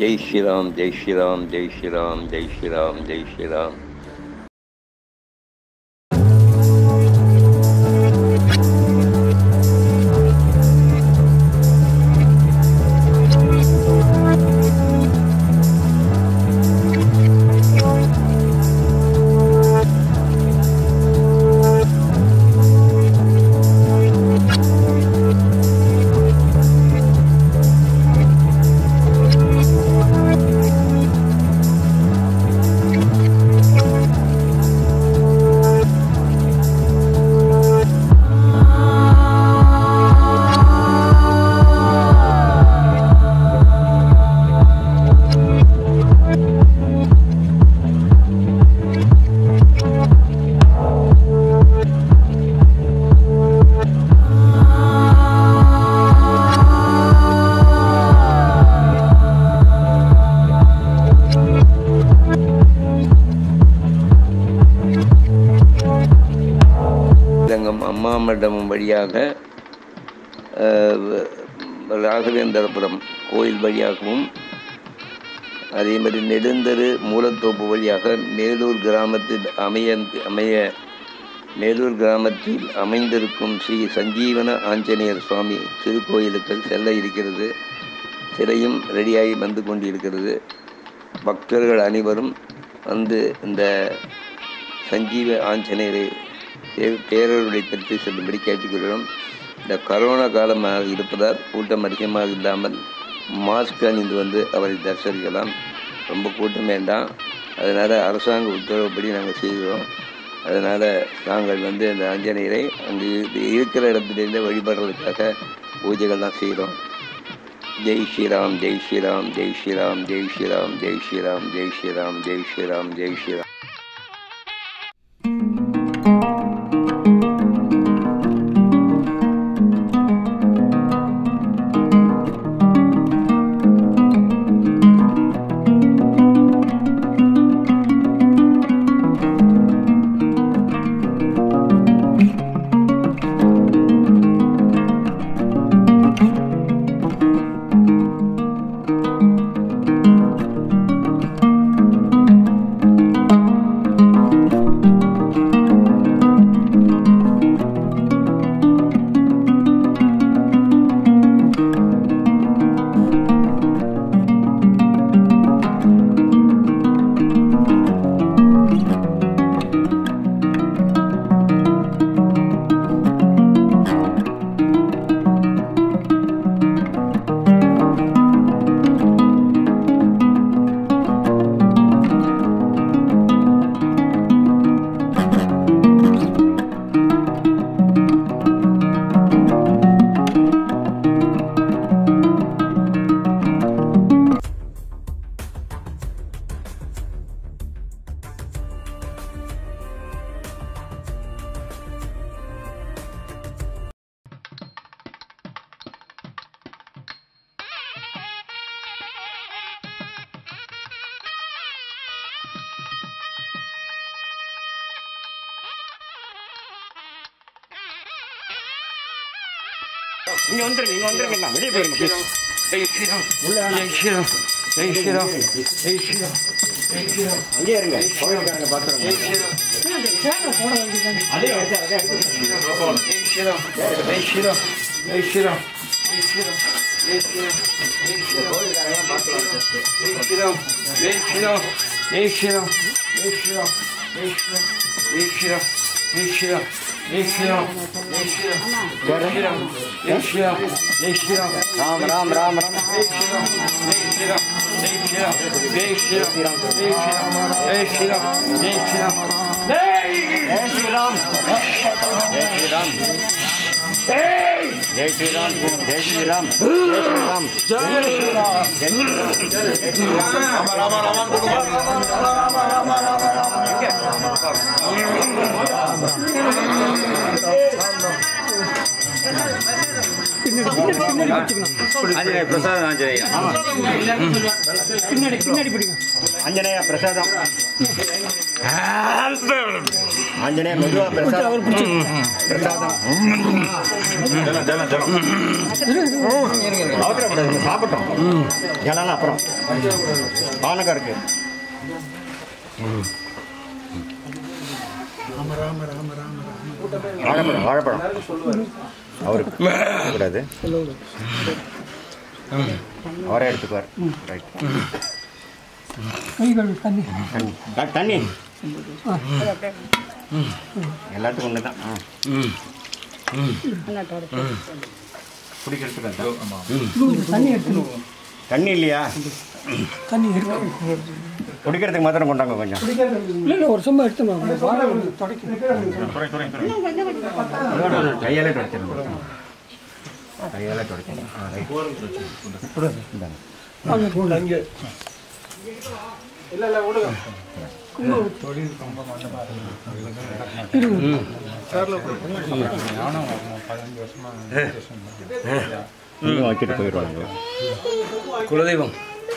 ஜெய் ஸ்ரீராம் ஜெய் ஸ்ரீராம் ஜெய் ஸ்ரீராம் ஜெய் ஸ்ரீராம் ஜெய் ஸ்ரீராம் ஸ்ரீரங்கம் அம்மா மண்டபம் வழியாக அஹ், ராகவேந்திரபுரம் கோயில் வழியாகவும் அதே மாதிரி நெடுந்தரு மூலத்தோப்பு வழியாக மேலூர் கிராமத்தில் அமைய அமைய மேலூர் கிராமத்தில் அமைந்திருக்கும் ஸ்ரீ சஞ்சீவன ஆஞ்சநேயர் சுவாமி திருக்கோயிலுக்கு செல்ல இருக்கிறது சிலையும் ரெடியாகி வந்து கொண்டிருக்கிறது பக்தர்கள் அனைவரும் வந்து இந்த சஞ்சீவ ஆஞ்சநேயரை பே- பேரருடைய பெற்று செல்லும்படி கேட்டுக்கொள்கிறோம் இந்த கரோனா காலமாக இருப்பதால் கூட்டம் அதிகமாக இல்லாமல் மாஸ்க் அணிந்து வந்து அவரை தரிசனிக்கலாம் ரொம்ப கூட்டம் வேண்டாம் அதனால் அரசாங்க உத்தரவுப்படி நாங்கள் செய்கிறோம் அதனால் நாங்கள் வந்து இந்த ஆஞ்சநேயரை அங்கே இரு- இருக்கிற இடத்துலேருந்து வழிபடுறதுக்காக பூஜைகள்லாம் செய்கிறோம் ஜெய் ஸ்ரீராம் ஜெய் ஸ்ரீராம் ஜெய் ஸ்ரீராம் ஜெய் ஸ்ரீராம் ஜெய் ஸ்ரீராம் ஜெய் ஸ்ரீராம் ஜெய் ஸ்ரீராம் ஜெய் ஸ்ரீராம் நீங்க வந்துருங்க நீங்க வந்துருங்க நான் வெளியே போயிருங்க please. ஜெய் ஸ்ரீராம் ஜெய் ஸ்ரீராம் ஜெய் ஸ்ரீராம் ஜெய் ஸ்ரீராம் ஜெய் ஸ்ரீராம் அங்கேயே இருங்க கோயிலுக்காரங்க பாத்துருங்க அதே எடுத்து அதே எடுத்து ஜெய் ஸ்ரீராம் ஜெய் ஸ்ரீராம் ஜெய் ஸ்ரீராம் ஜெய் ஸ்ரீராம் ஜெய் ஸ்ரீராம் ஜெய் ஸ்ரீராம் கோயிலுக்காரங்க பாத்துருவாங்க ஜெய் ஸ்ரீராம் ஜெய் ஸ்ரீராம் ஜெய் ஸ்ரீராம் ஜெய் ஸ்ரீராம் ஜெய் ஸ்ரீராம் ஜெய் ஸ்ரீராம் ஜெய் ஸ்ரீராம் ஜெய் ஸ்ரீராம் ஜெய் ஸ்ரீராம் ஜெய் ஸ்ரீராம் ஜெய் ஸ்ரீராம் ஜெய் ஸ்ரீராம் ராம் ராம் ராம் ராம் ஜெய் ஸ்ரீராம் ஜெய் ஸ்ரீராம் ஜெய் ஸ்ரீராம் ஜெய் ஸ்ரீராம் ஜெய் ஸ்ரீராம் ஜெய் ஸ்ரீராம் ஜெய் ஸ்ரீராம் ஜெய் ஸ்ரீராம் ஜெய் ஸ்ரீராம் ஜெய் ஸ்ரீராம் ஜெய் ஸ்ரீராம் ஜெய் ஸ்ரீராம் ஜெய் ஸ்ரீராம் ஆஞ்சநேய பிரசாத் ஆஞ்சநேயா பின்னாடி பின்னாடி பிடிங்க ஆஞ்சநேயா பிரசாதம் ஆஞ்சநேயா மெதுவா பிரசாதம் பிரசாதம் அவசரப்படாது சாப்பிட்டோம் ஜலம் அப்புறம் பானகம் இருக்கு வாழைப்பழம் வாழைப்பழம் அவருக்கு கூடாது அவரே எடுத்துக்குவார் ரைட் தண்ணி த- தண்ணி எல்லாத்துக்கும் ஒன்று தான் குடிக்கிறதுக்கு அதான். தண்ணி இல்லையா தண்ணி இருக்கு குடிக்கிறதுக்கு மாத்திரம் கொண்டாங்க கொஞ்சம் இல்லை இல்லை ஒரு சும்மா எடுத்து வாழை தொடக்கி கையாலே தொடச்சிடணும் கையாலே தொடச்சிடணும் ஆ ரைட் இந்தாங்க. அங்கே நீங்களும் வச்சுட்டு போயிடுவாங்க குலதெய்வம்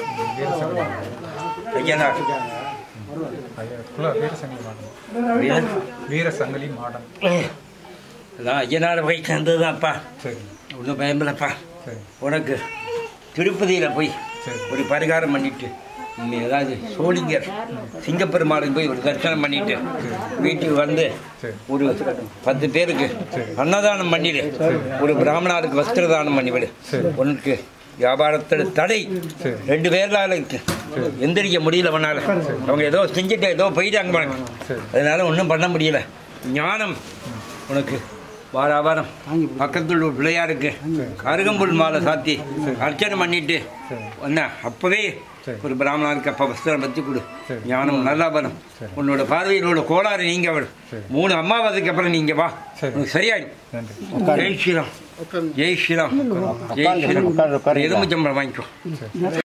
ஐயனார் குல வீரசங்கலி மாடன் வீரசங்கலி மாடன் அதான் ஐயனார் வகை சேர்ந்தது தான்ப்பா சரி ஒன்றும் பயமில்லப்பா சரி உனக்கு திருப்பதியில் போய் சரி. ஒரு பரிகாரம் பண்ணிட்டு நீ ஏதாவது சோழிங்கர் சிங்கப்பெருமாளுக்கு போய் ஒரு தரிசனம் பண்ணிட்டு வீட்டுக்கு வந்து சரி. ஒரு பத்து பேருக்கு அன்னதானம் பண்ணிடு ஒரு பிராமணாருக்கு வஸ்திரதானம் பண்ணிவிடு உனக்கு வியாபாரத்தில் தடை சரி. ரெண்டு பேர்லால இருக்கு எந்திரிக்க முடியல பண்ணால அவங்க ஏதோ செஞ்சுட்டு ஏதோ போயிட்டாங்க பாருங்க சரி. அதனால ஒன்றும் பண்ண முடியல ஞானம் உனக்கு வார வாரம் பக்கத்தில் ஒரு பிள்ளையாருக்கு அருகம்புல் மாலை சாத்தி அர்ச்சனை பண்ணிட்டு வந்த அப்பவே ஒரு பிராமணருக்கு அப்ப வஸ்திரம் வச்சு கொடு ஞானம் நல்லா வரும் உன்னோட பார்வையிலோட கோளாறு நீங்க வரும் மூணு அம்மாவதுக்கு அப்புறம் நீங்க வா உனக்கு சரியாயிடும் நன்றி ஜெய் ஸ்ரீராம் ஜெய் ஸ்ரீராம் ஜெய் உட்காருங்க, ஸ்ரீராம் உட்காரு, உட்காருங்க. எலும்பு சம்பளம் வாங்கிக்கோ